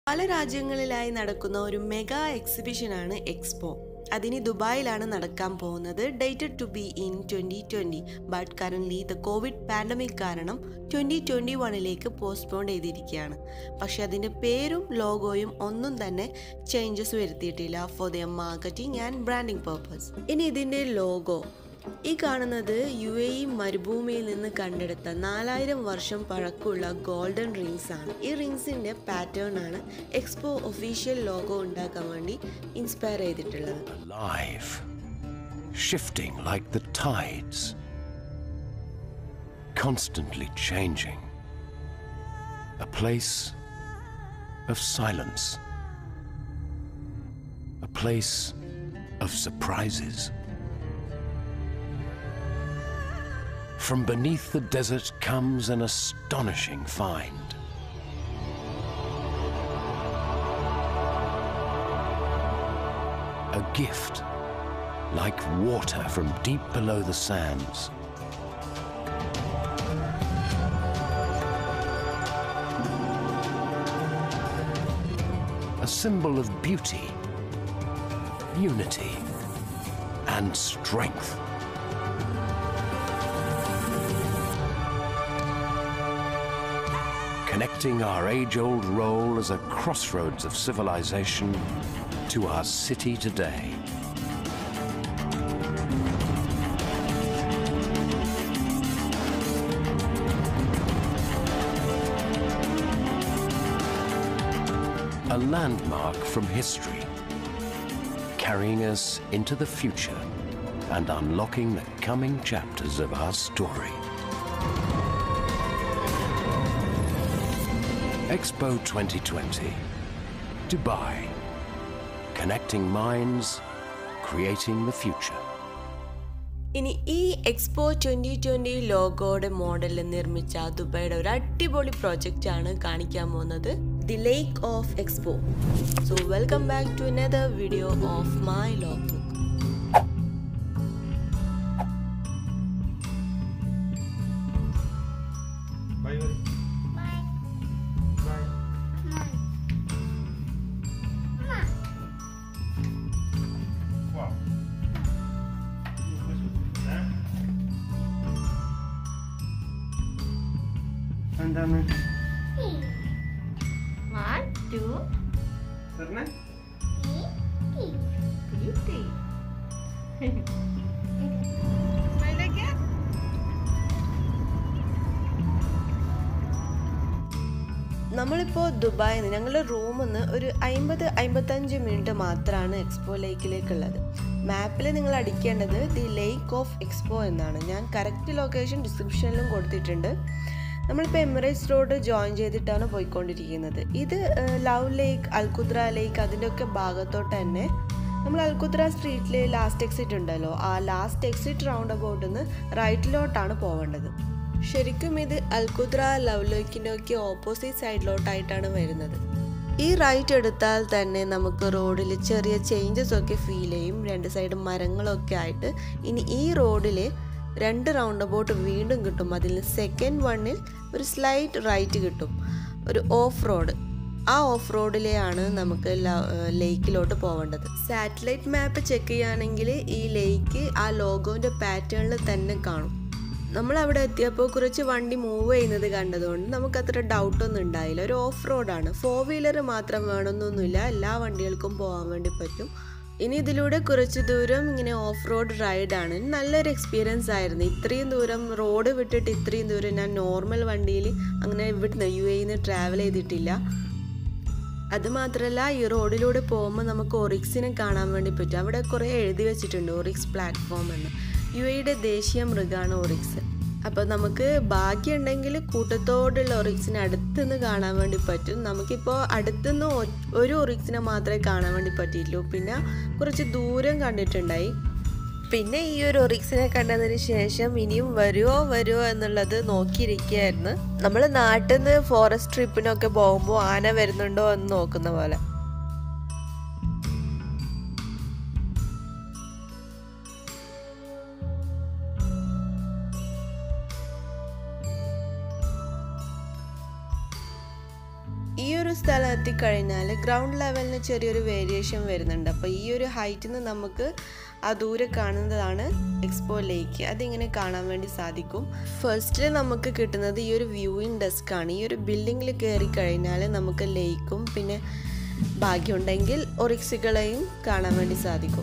പല രാജ്യങ്ങളിലായി നടക്കുന്ന ഒരു മെഗാ എക്സിബിഷനാണ് എക്സ്പോ അതിന് ദുബായിലാണ് നടക്കാൻ പോകുന്നത് dated to be in twenty twenty but currently the COVID pandemic കാരണം ട്വൻ്റി ട്വൻ്റി വണ്ണിലേക്ക് പോസ്റ്റ്പോൺ ചെയ്തിരിക്കുകയാണ് പക്ഷേ അതിൻ്റെ പേരും ലോഗോയും ഒന്നും തന്നെ ചേഞ്ചസ് വരുത്തിയിട്ടില്ല for the marketing and branding purpose ഇനി ഇതിൻ്റെ ലോഗോ ഈ കാണുന്നത് യു എ ഇ മരുഭൂമിയിൽ നിന്ന് കണ്ടെടുത്ത നാലായിരം വർഷം പഴക്കമുള്ള ഗോൾഡൻ റിങ്സ് ആണ് ഈ റിങ്സിന്റെ പാറ്റേൺ ആണ് എക്സ്പോ ഒഫീഷ്യൽ ലോഗോ ഉണ്ടാക്കാൻ വേണ്ടി ഇൻസ്പയർ ചെയ്തിട്ടുള്ളത് alive, shifting like the tides, constantly changing. A place of silence, a place of surprises. From beneath the desert comes an astonishing find. A gift like water from deep below the sands. A symbol of beauty, unity, and strength. Connecting our age old role as a crossroads of civilization to our city today. A landmark from history, carrying us into the future and unlocking the coming chapters of our story. Expo 2020, Dubai. Connecting minds, creating the future. ഇനി ഈ expo twenty twenty ലോഗോയുടെ model നിർമ്മിച്ച ദുബൈയുടെ ഒരു അടിപൊളി project ആണ് കാണിക്കാൻ പോകുന്നത് the lake of expo so welcome back to another video of my log book Bye, buddy. Bye. Wow. എന്താണ് One, two, പറഞ്ഞേ three. Smile again. നമ്മളിപ്പോൾ ദുബായിൽ നിന്ന് ഞങ്ങളുടെ റൂമിൽ നിന്ന് ഒരു അമ്പത് അമ്പത്തഞ്ച് മിനിറ്റ് മാത്രമാണ് എക്സ്പോ ലേക്കിലേക്കുള്ളത് മാപ്പിൽ നിങ്ങൾ അടിക്കേണ്ടത് ദി ലേക്ക് ഓഫ് എക്സ്പോ എന്നാണ് ഞാൻ കറക്റ്റ് ലൊക്കേഷൻ ഡിസ്ക്രിപ്ഷനിലും കൊടുത്തിട്ടുണ്ട് നമ്മളിപ്പോൾ എമിറേറ്റ്സ് റോഡ് ജോയിൻ ചെയ്തിട്ടാണ് പോയിക്കൊണ്ടിരിക്കുന്നത് ഇത് ഏഹ്, ലവ് ലേക്ക് അൽക്കുദ്ര ലേക്ക് അതിൻ്റെയൊക്കെ ഭാഗത്തോട്ട് തന്നെ നമ്മൾ അൽക്കുദ്ര സ്ട്രീറ്റിൽ ലാസ്റ്റ് എക്സിറ്റ് ഉണ്ടല്ലോ ആ ലാസ്റ്റ് എക്സിറ്റ് റൗണ്ട് അബൌട്ടിൽ നിന്ന് റൈറ്റിലോട്ടാണ് പോവേണ്ടത് ശരിക്കും ഇത് അൽക്കുദ്ര ലവ് ലേക്കിൻ്റെ ഒക്കെ ഓപ്പോസിറ്റ് സൈഡിലോട്ടായിട്ടാണ് വരുന്നത് ഈ റൈറ്റ് എടുത്താൽ തന്നെ നമുക്ക് റോഡിൽ ചെറിയ ചേഞ്ചസ് ഒക്കെ ഫീൽ ചെയ്യും രണ്ട് സൈഡ് മരങ്ങളൊക്കെ ആയിട്ട് ഇനി ഈ റോഡിൽ രണ്ട് റൗണ്ട് അബൌട്ട് വീണ്ടും കിട്ടും അതിൽ സെക്കൻഡ് വണ്ണിൽ ഒരു സ്ലൈറ്റ് റൈറ്റ് കിട്ടും ഒരു ഓഫ് റോഡ് ആ ഓഫ് റോഡിലെയാണ് നമുക്ക് ലേക്കിലോട്ട് പോവേണ്ടത് സാറ്റലൈറ്റ് മാപ്പ് ചെക്ക് ചെയ്യുകയാണെങ്കിൽ ഈ ലേക്ക് ആ ലോഗോൻ്റെ പാറ്റേണിൽ തന്നെ കാണും നമ്മൾ അവിടെ എത്തിയപ്പോൾ കുറച്ച് വണ്ടി മൂവ് ചെയ്യുന്നത് കണ്ടതുകൊണ്ട് നമുക്ക് അത്ര ഡൗട്ടൊന്നും ഉണ്ടായില്ല ഒരു ഓഫ് റോഡാണ് ഫോർ വീലർ മാത്രം വേണമെന്നൊന്നുമില്ല എല്ലാ വണ്ടികൾക്കും പോകാൻ വേണ്ടി പറ്റും ഇനി ഇതിലൂടെ കുറച്ച് ദൂരം ഇങ്ങനെ ഓഫ് റോഡ് റൈഡാണ് നല്ലൊരു എക്സ്പീരിയൻസ് ആയിരുന്നു ഇത്രയും ദൂരം റോഡ് വിട്ടിട്ട് ഇത്രയും ദൂരം ഞാൻ നോർമൽ വണ്ടിയിൽ അങ്ങനെ ഇവിടുന്ന് യു എയിൽ നിന്ന് ട്രാവൽ ചെയ്തിട്ടില്ല അത് മാത്രമല്ല ഈ റോഡിലൂടെ പോകുമ്പോൾ നമുക്ക് ഒറിക്സിനെ കാണാൻ വേണ്ടി പറ്റും അവിടെ കുറേ എഴുതി വെച്ചിട്ടുണ്ട് ഒറിക്സ് പ്ലാറ്റ്ഫോം എന്ന് യു എയുടെ ദേശീയ മൃഗമാണ് ഒറിക്സ് അപ്പോൾ നമുക്ക് ഭാഗ്യമുണ്ടെങ്കിൽ കൂട്ടത്തോടുള്ള ഒറിക്സിനെ അടുത്തുനിന്ന് കാണാൻ വേണ്ടി പറ്റും നമുക്കിപ്പോൾ അടുത്തുനിന്ന് ഒ- ഒരു ഒറിക്സിനെ മാത്രമേ കാണാൻ വേണ്ടി പറ്റിയിട്ടുള്ളൂ പിന്നെ കുറച്ച് ദൂരം കണ്ടിട്ടുണ്ടായി പിന്നെ ഈ ഒരു ഒറിക്സിനെ കണ്ടതിന് ശേഷം ഇനിയും വരുമോ വരുമോ എന്നുള്ളത് നോക്കിയിരിക്കുകയായിരുന്നു നമ്മൾ നാട്ടിൽ നിന്ന് ഫോറസ്റ്റ് ട്രിപ്പിനൊക്കെ പോകുമ്പോൾ ആന വരുന്നുണ്ടോ എന്ന് നോക്കുന്ന പോലെ ഈ ഒരു സ്ഥലത്ത് എത്തിക്കഴിഞ്ഞാൽ ഗ്രൗണ്ട് ലെവലിന് ചെറിയൊരു വേരിയേഷൻ വരുന്നുണ്ട് അപ്പോൾ ഈ ഒരു ഹൈറ്റിൽ നിന്ന് നമുക്ക് ആ ദൂരെ കാണുന്നതാണ് എക്സ്പോ ലേക്ക് അതിങ്ങനെ കാണാൻ വേണ്ടി സാധിക്കും ഫസ്റ്റിൽ നമുക്ക് കിട്ടുന്നത് ഈ ഒരു വ്യൂയിങ് ഡെസ്ക് ആണ് ഈ ഒരു ബിൽഡിങ്ങിൽ കയറി കഴിഞ്ഞാൽ നമുക്ക് ലേക്കും പിന്നെ ഭാഗ്യമുണ്ടെങ്കിൽ ഒറിക്സുകളെയും കാണാൻ വേണ്ടി സാധിക്കും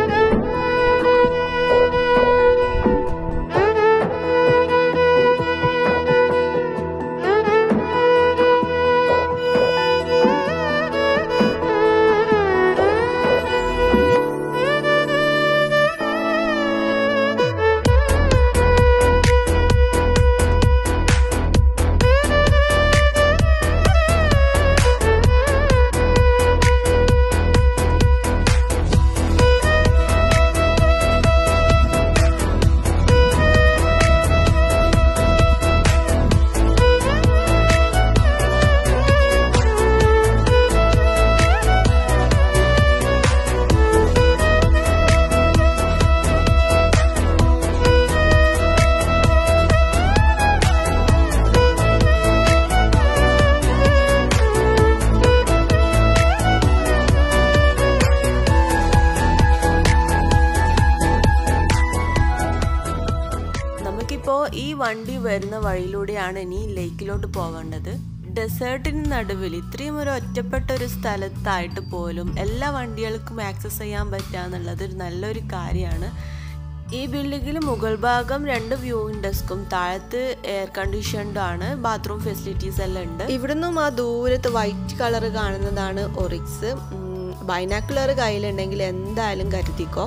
നമുക്കിപ്പോൾ ഈ വണ്ടി വരുന്ന വഴിയിലൂടെയാണ് ഇനി ലേക്കിലോട്ട് പോകേണ്ടത് ഡെസേർട്ടിന് നടുവിൽ ഇത്രയും ഒരു ഒറ്റപ്പെട്ട ഒരു സ്ഥലത്തായിട്ട് പോലും എല്ലാ വണ്ടികൾക്കും ആക്സസ് ചെയ്യാൻ പറ്റുക എന്നുള്ളത് ഒരു നല്ലൊരു കാര്യമാണ് ഈ ബിൽഡിങ്ങിൽ മുകൾ ഭാഗം രണ്ട് വ്യൂയിങ് ഡെസ്കും താഴത്ത് എയർ കണ്ടീഷൻഡ് ആണ് ബാത്റൂം ഫെസിലിറ്റീസ് എല്ലാം ഉണ്ട് ഇവിടുന്നും ആ ദൂരത്ത് വൈറ്റ് കളർ കാണുന്നതാണ് ഒറിക്സ് ബൈനാക്കുലർ കയ്യിലുണ്ടെങ്കിൽ എന്തായാലും കരുതിക്കോ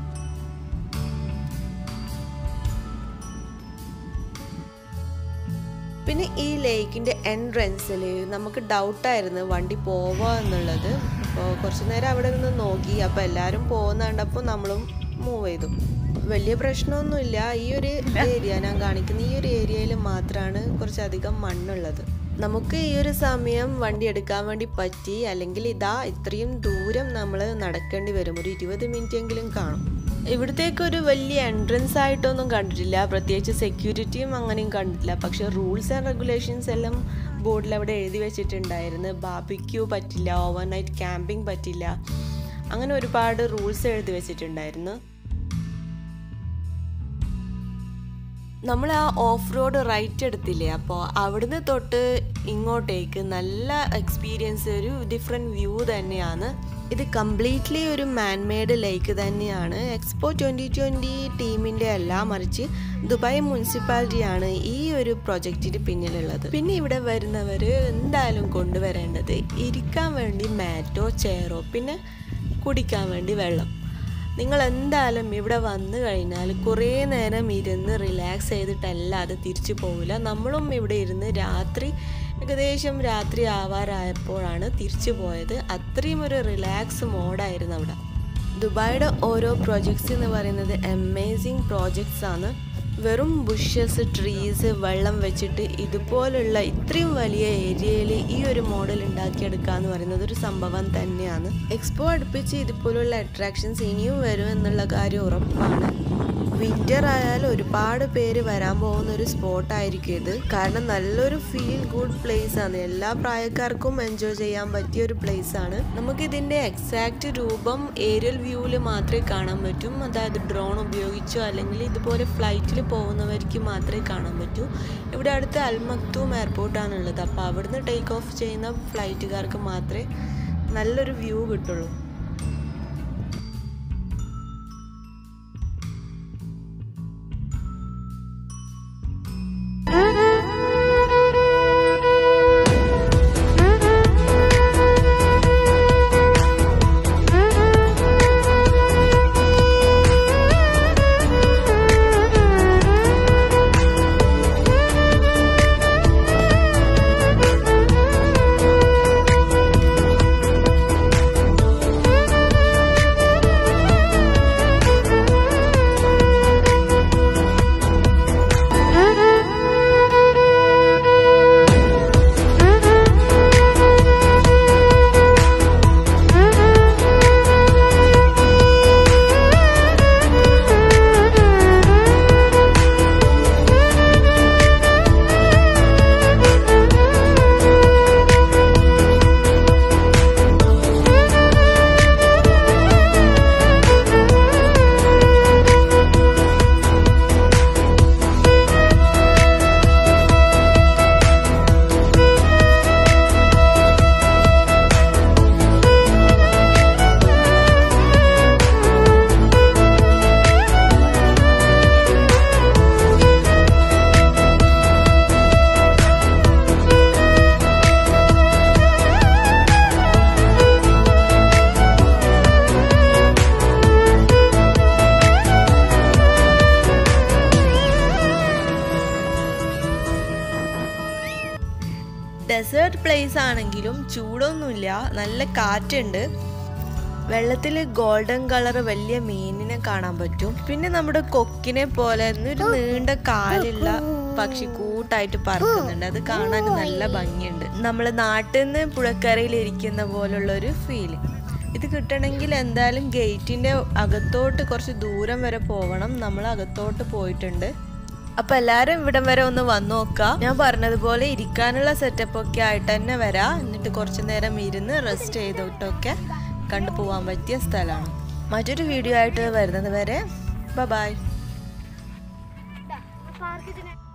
പിന്നെ ഈ ലേക്കിൻ്റെ എൻട്രൻസിൽ നമുക്ക് ഡൗട്ടായിരുന്നു വണ്ടി പോവാ എന്നുള്ളത് അപ്പോൾ കുറച്ച് നേരം അവിടെ നിന്ന് നോക്കി അപ്പോൾ എല്ലാവരും പോകുന്ന കണ്ടപ്പോൾ നമ്മളും മൂവ് ചെയ്തു വലിയ പ്രശ്നമൊന്നുമില്ല ഈ ഒരു ഏരിയ ഞാൻ കാണിക്കുന്ന ഈ ഒരു ഏരിയയിൽ മാത്രമാണ് കുറച്ചധികം മണ്ണുള്ളത് നമുക്ക് ഈ ഒരു സമയം വണ്ടി എടുക്കാൻ വേണ്ടി പറ്റി അല്ലെങ്കിൽ ഇതാ ഇത്രയും ദൂരം നമ്മൾ നടക്കേണ്ടി വരും ഒരു ഇരുപത് മിനിറ്റ് എങ്കിലും കാണും ഇവിടത്തേക്ക് ഒരു വലിയ എൻട്രൻസ് ആയിട്ടൊന്നും കണ്ടിട്ടില്ല പ്രത്യേകിച്ച് സെക്യൂരിറ്റിയും അങ്ങനെയും കണ്ടിട്ടില്ല പക്ഷെ റൂൾസ് ആൻഡ് റെഗുലേഷൻസ് എല്ലാം ബോർഡിൽ അവിടെ എഴുതി വെച്ചിട്ടുണ്ടായിരുന്നു ബാബിക്യൂ പറ്റില്ല ഓവർ നൈറ്റ് ക്യാമ്പിംഗ് പറ്റില്ല അങ്ങനെ ഒരുപാട് റൂൾസ് എഴുതി വെച്ചിട്ടുണ്ടായിരുന്നു നമ്മൾ ആ ഓഫ് റോഡ് റൈറ്റ് എടുത്തില്ലേ അപ്പോൾ അവിടുന്ന് തൊട്ട് ഇങ്ങോട്ടേക്ക് നല്ല എക്സ്പീരിയൻസ് ഒരു ഡിഫറെൻറ്റ് വ്യൂ തന്നെയാണ് ഇത് കംപ്ലീറ്റ്ലി ഒരു മാൻമെയ്ഡ് ലേക്ക് തന്നെയാണ് എക്സ്പോ ട്വൻ്റി ട്വൻ്റി ടീമിൻ്റെ അല്ല മറിച്ച് ദുബായ് മുനിസിപ്പാലിറ്റിയാണ് ഈ ഒരു പ്രൊജക്റ്റിന് പിന്നിലുള്ളത് പിന്നെ ഇവിടെ വരുന്നവർ എന്തായാലും കൊണ്ടുവരേണ്ടത് ഇരിക്കാൻ വേണ്ടി മാറ്റോ ചെയറോ പിന്നെ കുടിക്കാൻ വേണ്ടി വെള്ളം നിങ്ങൾ എന്തായാലും ഇവിടെ വന്നു കഴിഞ്ഞാൽ കുറേ നേരം ഇരുന്ന് റിലാക്സ് ചെയ്തിട്ടല്ലാതെ തിരിച്ചു പോവില്ല നമ്മളും ഇവിടെ ഇരുന്ന് രാത്രി ഏകദേശം രാത്രി ആവാറായപ്പോഴാണ് തിരിച്ചു പോയത് അത്രയും ഒരു റിലാക്സ് മോഡായിരുന്നു അവിടെ ദുബായിയുടെ ഓരോ പ്രോജക്ട്സ് എന്ന് പറയുന്നത് അമേസിങ് പ്രോജക്ട്സ് ആണ് വെറും ബുഷസ് ട്രീസ് വെള്ളം വെച്ചിട്ട് ഇതുപോലുള്ള ഇത്രയും വലിയ ഏരിയയിൽ ഈ ഒരു മോഡൽ ഉണ്ടാക്കിയെടുക്കുക എന്ന് പറയുന്നത് ഒരു സംഭവം തന്നെയാണ് എക്സ്പോ അടുപ്പിച്ച് ഇതുപോലുള്ള അട്രാക്ഷൻസ് ഇനിയും വരും എന്നുള്ള കാര്യം ഉറപ്പാണ് വിന്റർ ആയാലും ഒരുപാട് പേര് വരാൻ പോകുന്ന ഒരു സ്പോട്ടായിരിക്കും ഇത് കാരണം നല്ലൊരു ഫീൽ ഗുഡ് പ്ലേസ് ആണ് എല്ലാ പ്രായക്കാർക്കും എൻജോയ് ചെയ്യാൻ പറ്റിയ ഒരു പ്ലേസ് ആണ് നമുക്ക് ഇതിന്റെ എക്സാക്ട് രൂപം ഏരിയൽ വ്യൂവിൽ മാത്രമേ കാണാൻ പറ്റും അതായത് ഡ്രോൺ ഉപയോഗിച്ചോ അല്ലെങ്കിൽ ഇതുപോലെ ഫ്ലൈറ്റിൽ പോകുന്നവർക്ക് മാത്രമേ കാണാൻ പറ്റൂ ഇവിടെ അടുത്ത് അൽമക്തൂം എയർപോർട്ടാണുള്ളത് അപ്പോൾ അവിടുന്ന് ടേക്ക് ഓഫ് ചെയ്യുന്ന ഫ്ലൈറ്റുകാർക്ക് മാത്രമേ നല്ലൊരു വ്യൂ കിട്ടുള്ളൂ വെയിലാണെങ്കിലും ചൂടൊന്നുമില്ല നല്ല കാറ്റുണ്ട് വെള്ളത്തിൽ ഗോൾഡൻ കളർ വലിയ മീനിനെ കാണാൻ പറ്റും പിന്നെ നമ്മുടെ കൊക്കിനെ പോലെ ഒരു നീണ്ട കാലുള്ള പക്ഷി കൂട്ടായിട്ട് പറക്കുന്നുണ്ട് അത് കാണാൻ നല്ല ഭംഗിയുണ്ട് നമ്മൾ നാട്ടിൽ നിന്ന് പുഴക്കരയിൽ ഇരിക്കുന്ന പോലുള്ള ഒരു ഫീല് ഇത് കിട്ടണമെങ്കിൽ എന്തായാലും ഗേറ്റിന്റെ അകത്തോട്ട് കുറച്ച് ദൂരം വരെ പോകണം നമ്മൾ അകത്തോട്ട് പോയിട്ടുണ്ട് അപ്പൊ എല്ലാരും ഇവിടം വരെ ഒന്ന് വന്നു നോക്കാം ഞാൻ പറഞ്ഞതുപോലെ ഇരിക്കാനുള്ള സെറ്റപ്പ് ഒക്കെ ആയിട്ട് തന്നെ വരാം എന്നിട്ട് കുറച്ചു നേരം ഇരുന്ന് റെസ്റ്റ് ചെയ്തിട്ടൊക്കെ കണ്ടുപോകാൻ പറ്റിയ സ്ഥലമാണ് മറ്റൊരു വീഡിയോ ആയിട്ട് വരുന്നത് വരെ ബൈ പാർക്കിന്